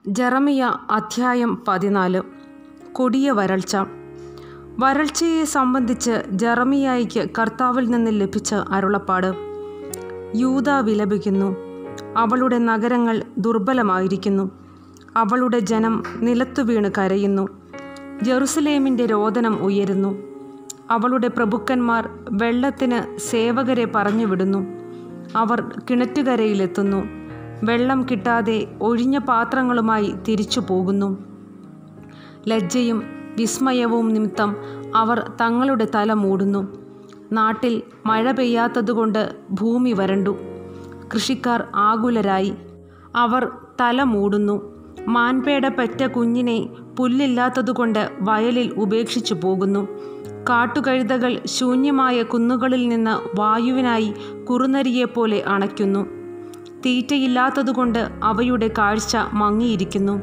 ജെറമിയ അധ്യായം പതിനാല് കൊടിയ വരൾച്ച വരൾച്ചയെ സംബന്ധിച്ച് ജെറമിയായിക്ക് കർത്താവിൽ നിന്ന് ലഭിച്ച അരുളപ്പാട് യൂത വിലപിക്കുന്നു അവളുടെ നഗരങ്ങൾ ദുർബലമായിരിക്കുന്നു അവളുടെ ജനം നിലത്തു വീണ് കരയുന്നു ജെറുസലേമിൻ്റെ രോദനം ഉയരുന്നു അവളുടെ പ്രഭുക്കന്മാർ വെള്ളത്തിന് സേവകരെ പറഞ്ഞുവിടുന്നു അവർ കിണറ്റുകരയിലെത്തുന്നു വെള്ളം കിട്ടാതെ ഒഴിഞ്ഞ പാത്രങ്ങളുമായി തിരിച്ചു പോകുന്നു ലജ്ജയും വിസ്മയവും നിമിത്തം അവർ തങ്ങളുടെ തല മൂടുന്നു നാട്ടിൽ മഴ പെയ്യാത്തതുകൊണ്ട് ഭൂമി വരണ്ടു കൃഷിക്കാർ ആകുലരായി അവർ തല മൂടുന്നു മാൻപേട പെറ്റ കുഞ്ഞിനെ പുല്ലില്ലാത്തതുകൊണ്ട് വയലിൽ ഉപേക്ഷിച്ചു പോകുന്നു കാട്ടുകഴുതകൾ ശൂന്യമായ കുന്നുകളിൽ നിന്ന് വായുവിനായി കുറുനരിയെപ്പോലെ അണയ്ക്കുന്നു തീറ്റയില്ലാത്തതുകൊണ്ട് അവയുടെ കാഴ്ച മങ്ങിയിരിക്കുന്നു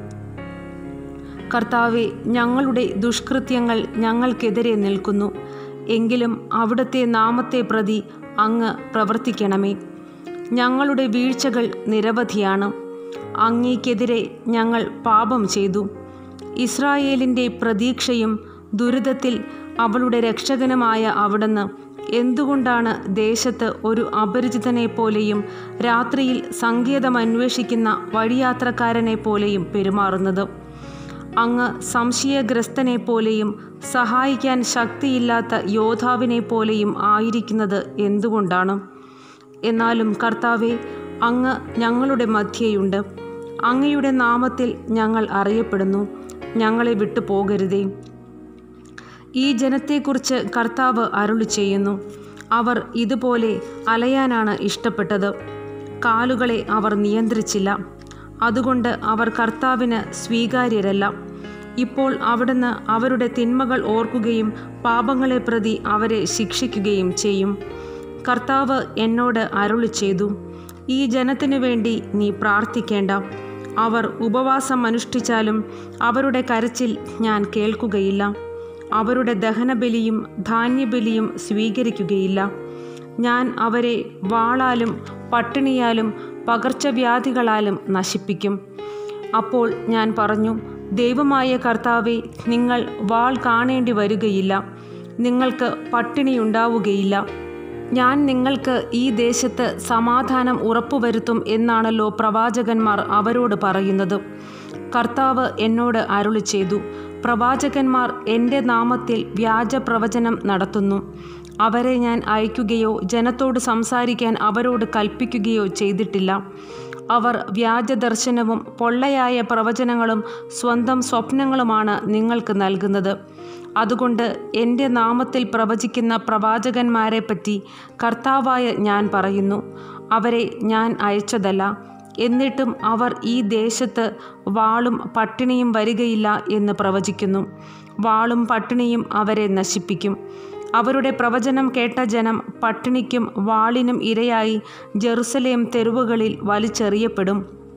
കർത്താവെ ഞങ്ങളുടെ ദുഷ്കൃത്യങ്ങൾ ഞങ്ങൾക്കെതിരെ നിൽക്കുന്നു എങ്കിലും അവിടുത്തെ നാമത്തെ പ്രതി അങ്ങ് പ്രവർത്തിക്കണമേ ഞങ്ങളുടെ വീഴ്ചകൾ നിരവധിയാണ് അങ്ങേക്കെതിരെ ഞങ്ങൾ പാപം ചെയ്തു ഇസ്രായേലിൻ്റെ പ്രതീക്ഷയും ദുരിതത്തിൽ അവളുടെ രക്ഷകനുമായ അവിടുന്ന് എന്തുകൊണ്ടാണ് ദേശത്ത് ഒരു അപരിചിതനെ പോലെയും രാത്രിയിൽ സങ്കേതം അന്വേഷിക്കുന്ന വഴിയാത്രക്കാരനെ പോലെയും പെരുമാറുന്നത് അങ്ങ് സംശയഗ്രസ്തനെ പോലെയും സഹായിക്കാൻ ശക്തിയില്ലാത്ത യോദ്ധാവിനെ പോലെയും ആയിരിക്കുന്നത് എന്തുകൊണ്ടാണ് എന്നാലും കർത്താവെ അങ്ങ് ഞങ്ങളുടെ മധ്യയുണ്ട് അങ്ങയുടെ നാമത്തിൽ ഞങ്ങൾ അറിയപ്പെടുന്നു ഞങ്ങളെ വിട്ടു പോകരുതേ ഈ ജനത്തെക്കുറിച്ച് കർത്താവ് അരുളി ചെയ്യുന്നു അവർ ഇതുപോലെ അലയാനാണ് ഇഷ്ടപ്പെട്ടത് കാലുകളെ അവർ നിയന്ത്രിച്ചില്ല അതുകൊണ്ട് അവർ കർത്താവിന് സ്വീകാര്യരല്ല ഇപ്പോൾ അവിടുന്ന് അവരുടെ തിന്മകൾ ഓർക്കുകയും പാപങ്ങളെ പ്രതി അവരെ ശിക്ഷിക്കുകയും ചെയ്യും കർത്താവ് എന്നോട് അരുളി ചെയ്തു ഈ ജനത്തിനു വേണ്ടി നീ പ്രാർത്ഥിക്കേണ്ട അവർ ഉപവാസം അനുഷ്ഠിച്ചാലും അവരുടെ കരച്ചിൽ ഞാൻ കേൾക്കുകയില്ല അവരുടെ ദഹനബലിയും ധാന്യബലിയും സ്വീകരിക്കുകയില്ല ഞാൻ അവരെ വാളാലും പട്ടിണിയാലും പകർച്ചവ്യാധികളാലും നശിപ്പിക്കും അപ്പോൾ ഞാൻ പറഞ്ഞു ദൈവമായ കർത്താവെ നിങ്ങൾ വാൾ കാണേണ്ടി വരികയില്ല നിങ്ങൾക്ക് പട്ടിണിയുണ്ടാവുകയില്ല ഞാൻ നിങ്ങൾക്ക് ഈ ദേശത്ത് സമാധാനം ഉറപ്പുവരുത്തും എന്നാണല്ലോ പ്രവാചകന്മാർ അവരോട് പറയുന്നത് കർത്താവ് എന്നോട് അരുളി ചെയ്തു പ്രവാചകന്മാർ എൻ്റെ നാമത്തിൽ വ്യാജ പ്രവചനം നടത്തുന്നു അവരെ ഞാൻ അയക്കുകയോ ജനത്തോട് സംസാരിക്കാൻ അവരോട് കൽപ്പിക്കുകയോ ചെയ്തിട്ടില്ല അവർ വ്യാജ ദർശനവും പൊള്ളയായ പ്രവചനങ്ങളും സ്വന്തം സ്വപ്നങ്ങളുമാണ് നിങ്ങൾക്ക് നൽകുന്നത് അതുകൊണ്ട് എൻ്റെ നാമത്തിൽ പ്രവചിക്കുന്ന പ്രവാചകന്മാരെപ്പറ്റി കർത്താവായ ഞാൻ പറയുന്നു അവരെ ഞാൻ അയച്ചതല്ല എന്നിട്ടും അവർ ഈ ദേശത്ത് വാളും പട്ടിണിയും വരികയില്ല എന്ന് പ്രവചിക്കുന്നു വാളും പട്ടിണിയും അവരെ നശിപ്പിക്കും അവരുടെ പ്രവചനം കേട്ട ജനം പട്ടിണിക്കും വാളിനും ഇരയായി ജെറുസലേം തെരുവുകളിൽ വലിച്ചെറിയപ്പെടും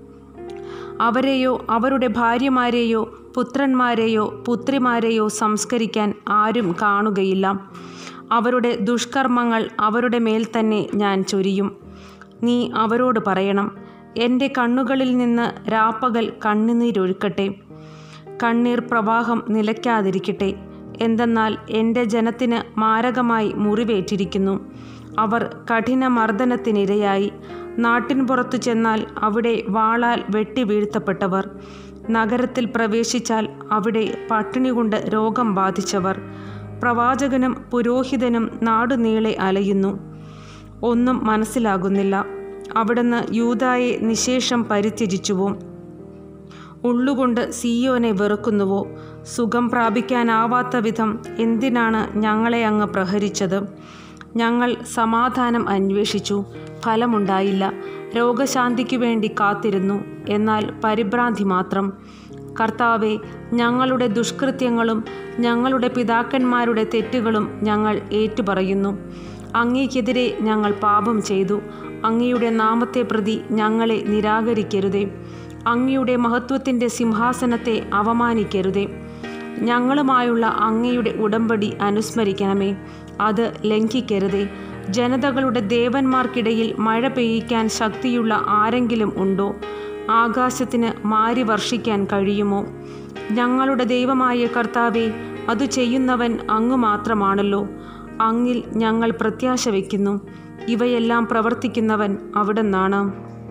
അവരെയോ അവരുടെ ഭാര്യമാരെയോ പുത്രന്മാരെയോ പുത്രിമാരെയോ സംസ്കരിക്കാൻ ആരും കാണുകയില്ല അവരുടെ ദുഷ്കർമ്മങ്ങൾ അവരുടെ മേൽ തന്നെ ഞാൻ ചൊരിയും നീ അവരോട് പറയണം എൻ്റെ കണ്ണുകളിൽ നിന്ന് രാപ്പകൽ കണ്ണുനീരൊഴുക്കട്ടെ കണ്ണീർ പ്രവാഹം നിലയ്ക്കാതിരിക്കട്ടെ എന്തെന്നാൽ എൻ്റെ ജനത്തിന് മാരകമായി മുറിവേറ്റിരിക്കുന്നു അവർ കഠിന മർദ്ദനത്തിനിരയായി നാട്ടിൻ പുറത്തു ചെന്നാൽ അവിടെ വാളാൽ വെട്ടി വീഴ്ത്തപ്പെട്ടവർ നഗരത്തിൽ പ്രവേശിച്ചാൽ അവിടെ പട്ടിണി കൊണ്ട് രോഗം ബാധിച്ചവർ പ്രവാചകനും പുരോഹിതനും നാടുനീളെ അലയുന്നു ഒന്നും മനസ്സിലാകുന്നില്ല അവിടുന്ന് യൂതായെ നിശേഷം പരിത്യജിച്ചുവോ ഉള്ളുകൊണ്ട് സിയോനെ വെറുക്കുന്നുവോ സുഖം പ്രാപിക്കാനാവാത്ത വിധം എന്തിനാണ് ഞങ്ങളെ അങ്ങ് പ്രഹരിച്ചത് ഞങ്ങൾ സമാധാനം അന്വേഷിച്ചു ഫലമുണ്ടായില്ല രോഗശാന്തിക്കു വേണ്ടി കാത്തിരുന്നു എന്നാൽ പരിഭ്രാന്തി മാത്രം കർത്താവെ ഞങ്ങളുടെ ദുഷ്കൃത്യങ്ങളും ഞങ്ങളുടെ പിതാക്കന്മാരുടെ തെറ്റുകളും ഞങ്ങൾ ഏറ്റുപറയുന്നു അങ്ങേക്കെതിരെ ഞങ്ങൾ പാപം ചെയ്തു അങ്ങയുടെ നാമത്തെ പ്രതി ഞങ്ങളെ നിരാകരിക്കരുതേ അങ്ങയുടെ മഹത്വത്തിൻ്റെ സിംഹാസനത്തെ അവമാനിക്കരുതേ ഞങ്ങളുമായുള്ള അങ്ങയുടെ ഉടമ്പടി അനുസ്മരിക്കണമേ അത് ലംഘിക്കരുതേ ജനതകളുടെ ദേവന്മാർക്കിടയിൽ മഴ പെയ്യിക്കാൻ ശക്തിയുള്ള ആരെങ്കിലും ഉണ്ടോ ആകാശത്തിന് മാരി വർഷിക്കാൻ കഴിയുമോ ഞങ്ങളുടെ ദൈവമായ കർത്താവെ അത് ചെയ്യുന്നവൻ അങ്ങ് മാത്രമാണല്ലോ അങ്ങിൽ ഞങ്ങൾ പ്രത്യാശ വയ്ക്കുന്നു ഇവയെല്ലാം പ്രവർത്തിക്കുന്നവൻ അവിടുന്നാണ്